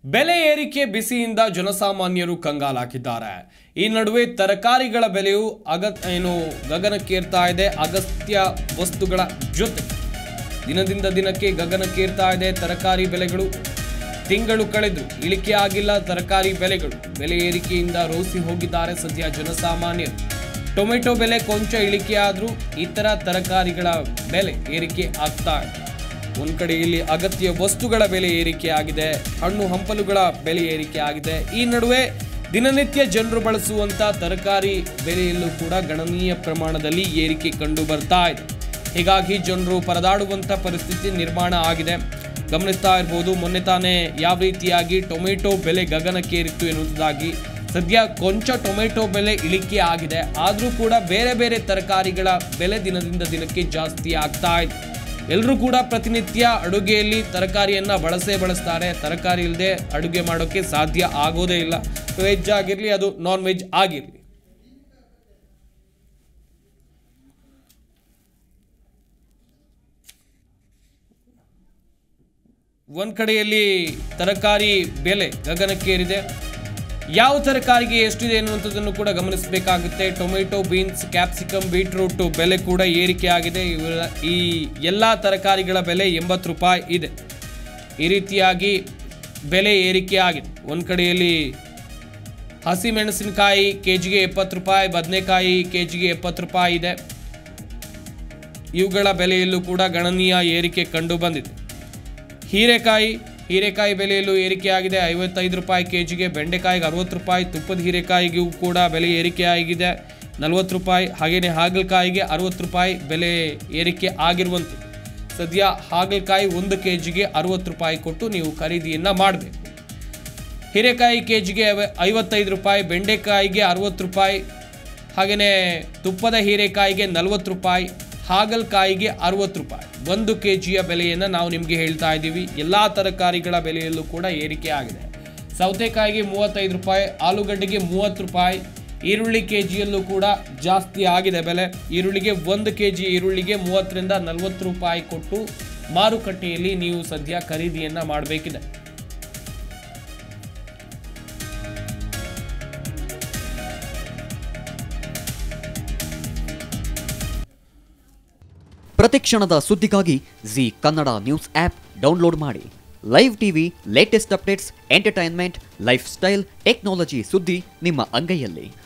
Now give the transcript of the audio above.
ಬೆಲೆ ಏರಿಕೆ ಬಿಸಿಯಿಂದ ಜನಸಾಮಾನ್ಯರು ಕಂಗಾಲಾಗಿದ್ದಾರೆ ಈ ನಡುವೆ ತರಕಾರಿಗಳ ಬೆಲೆಯು ಅಗತ್ ಏನು ಗಗನಕ್ಕೇರ್ತಾ ಇದೆ ಅಗತ್ಯ ವಸ್ತುಗಳ ಜೊತೆ ದಿನದಿಂದ ದಿನಕ್ಕೆ ಗಗನಕ್ಕೇರ್ತಾ ಇದೆ ತರಕಾರಿ ಬೆಲೆಗಳು ತಿಂಗಳು ಕಳೆದು ಇಳಿಕೆ ಆಗಿಲ್ಲ ತರಕಾರಿ ಬೆಲೆಗಳು ಬೆಲೆ ಏರಿಕೆಯಿಂದ ರೋಸಿ ಹೋಗಿದ್ದಾರೆ ಸದ್ಯ ಜನಸಾಮಾನ್ಯರು ಟೊಮೆಟೊ ಬೆಲೆ ಕೊಂಚ ಇಳಿಕೆ ಆದರೂ ಇತರ ತರಕಾರಿಗಳ ಬೆಲೆ ಏರಿಕೆ ಆಗ್ತಾ ಇದೆ ಒಂದ್ ಕಡೆ ಇಲ್ಲಿ ಅಗತ್ಯ ವಸ್ತುಗಳ ಬೆಲೆ ಏರಿಕೆ ಆಗಿದೆ ಹಣ್ಣು ಹಂಪಲುಗಳ ಬೆಲೆ ಏರಿಕೆ ಆಗಿದೆ ಈ ನಡುವೆ ದಿನನಿತ್ಯ ಜನರು ಬಳಸುವಂತ ತರಕಾರಿ ಬೆಲೆಯಲ್ಲೂ ಕೂಡ ಗಣನೀಯ ಪ್ರಮಾಣದಲ್ಲಿ ಏರಿಕೆ ಕಂಡು ಬರ್ತಾ ಇದೆ ಹೀಗಾಗಿ ಜನರು ಪರದಾಡುವಂತ ಪರಿಸ್ಥಿತಿ ನಿರ್ಮಾಣ ಆಗಿದೆ ಗಮನಿಸ್ತಾ ಇರ್ಬೋದು ಮೊನ್ನೆ ತಾನೇ ಯಾವ ರೀತಿಯಾಗಿ ಟೊಮೆಟೊ ಬೆಲೆ ಗಗನಕ್ಕೇರಿತ್ತು ಎನ್ನುವುದಾಗಿ ಸದ್ಯ ಕೊಂಚ ಟೊಮೆಟೊ ಬೆಲೆ ಇಳಿಕೆ ಆಗಿದೆ ಆದರೂ ಕೂಡ ಬೇರೆ ಬೇರೆ ತರಕಾರಿಗಳ ಬೆಲೆ ದಿನದಿಂದ ದಿನಕ್ಕೆ ಜಾಸ್ತಿ ಆಗ್ತಾ ಇದೆ ಎಲ್ಲರೂ ಕೂಡ ಪ್ರತಿನಿತ್ಯ ಅಡುಗೆಯಲ್ಲಿ ತರಕಾರಿಯನ್ನ ಬಳಸೇ ಬಳಸ್ತಾರೆ ತರಕಾರಿ ಇಲ್ಲದೆ ಅಡುಗೆ ಮಾಡೋಕ್ಕೆ ಸಾಧ್ಯ ಆಗೋದೇ ಇಲ್ಲ ವೆಜ್ ಆಗಿರಲಿ ಅದು ನಾನ್ ವೆಜ್ ಆಗಿರಲಿ ಒಂದ್ ಕಡೆಯಲ್ಲಿ ತರಕಾರಿ ಬೆಲೆ ಗಗನಕ್ಕೇರಿದೆ ಯಾವ ತರಕಾರಿಗೆ ಎಷ್ಟಿದೆ ಎನ್ನುವಂಥದ್ದನ್ನು ಕೂಡ ಗಮನಿಸಬೇಕಾಗುತ್ತೆ ಟೊಮೆಟೊ ಬೀನ್ಸ್ ಕ್ಯಾಪ್ಸಿಕಮ್ ಬೀಟ್ರೂಟ್ ಬೆಲೆ ಕೂಡ ಏರಿಕೆ ಆಗಿದೆ ಇವೆಲ್ಲ- ಈ ಎಲ್ಲ ತರಕಾರಿಗಳ ಬೆಲೆ ಎಂಬತ್ತು ರೂಪಾಯಿ ಇದೆ ಈ ರೀತಿಯಾಗಿ ಬೆಲೆ ಏರಿಕೆ ಆಗಿದೆ ಒಂದು ಕಡೆಯಲ್ಲಿ ಹಸಿ ಮೆಣಸಿನಕಾಯಿ ಕೆ ಜಿಗೆ ಎಪ್ಪತ್ತು ರೂಪಾಯಿ ಬದನೆಕಾಯಿ ಕೆ ಜಿಗೆ ಎಪ್ಪತ್ತು ರೂಪಾಯಿ ಇದೆ ಇವುಗಳ ಬೆಲೆಯಲ್ಲೂ ಕೂಡ ಗಣನೀಯ ಏರಿಕೆ ಕಂಡು ಬಂದಿದೆ ಹೀರೆಕಾಯಿ ಹೀರೆಕಾಯಿ ಬೆಲೆಯಲ್ಲೂ ಏರಿಕೆ ಆಗಿದೆ ಐವತ್ತೈದು ರೂಪಾಯಿ ಕೆ ಜಿಗೆ ಬೆಂಡೆಕಾಯಿಗೆ ಅರವತ್ತು ರೂಪಾಯಿ ತುಪ್ಪದ ಹೀರೆಕಾಯಿಗೂ ಕೂಡ ಬೆಲೆ ಏರಿಕೆ ಆಗಿದೆ ನಲವತ್ತು ರೂಪಾಯಿ ಹಾಗೆಯೇ ಹಾಗಲಕಾಯಿಗೆ ಅರವತ್ತು ರೂಪಾಯಿ ಬೆಲೆ ಏರಿಕೆ ಆಗಿರುವಂಥದ್ದು ಸದ್ಯ ಹಾಗಲಕಾಯಿ ಒಂದು ಕೆ ಜಿಗೆ ಅರವತ್ತು ರೂಪಾಯಿ ಕೊಟ್ಟು ನೀವು ಖರೀದಿಯನ್ನು ಮಾಡಬೇಕು ಹೀರೆಕಾಯಿ ಕೆ ಜಿಗೆ ಐವತ್ತೈದು ರೂಪಾಯಿ ಬೆಂಡೆಕಾಯಿಗೆ ಅರವತ್ತು ರೂಪಾಯಿ ಹಾಗೆಯೇ ತುಪ್ಪದ ಹೀರೆಕಾಯಿಗೆ ನಲವತ್ತು ರೂಪಾಯಿ ಹಾಗಲಕಾಯಿಗೆ ಅರವತ್ತು ರೂಪಾಯಿ ಒಂದು ಕೆ ಜಿಯ ಬೆಲೆಯನ್ನು ನಾವು ನಿಮಗೆ ಹೇಳ್ತಾ ಇದ್ದೀವಿ ಎಲ್ಲ ತರಕಾರಿಗಳ ಬೆಲೆಯಲ್ಲೂ ಕೂಡ ಏರಿಕೆ ಆಗಿದೆ ಸೌತೆಕಾಯಿಗೆ ಮೂವತ್ತೈದು ರೂಪಾಯಿ ಆಲೂಗಡ್ಡೆಗೆ ಮೂವತ್ತು ರೂಪಾಯಿ ಈರುಳ್ಳಿ ಕೆ ಜಿಯಲ್ಲೂ ಕೂಡ ಜಾಸ್ತಿ ಆಗಿದೆ ಬೆಲೆ ಈರುಳ್ಳಿಗೆ ಒಂದು ಕೆ ಜಿ ಈರುಳ್ಳಿಗೆ ಮೂವತ್ತರಿಂದ ನಲವತ್ತು ರೂಪಾಯಿ ಕೊಟ್ಟು ಮಾರುಕಟ್ಟೆಯಲ್ಲಿ ನೀವು ಸದ್ಯ ಖರೀದಿಯನ್ನು ಮಾಡಬೇಕಿದೆ ಪ್ರತಿಕ್ಷಣದ ಸುದ್ದಿಗಾಗಿ Zee Kannada news app download ಮಾಡಿ live TV latest updates entertainment lifestyle technology ಸುದ್ದಿ ನಿಮ್ಮ ಅಂಗೈಯಲ್ಲಿ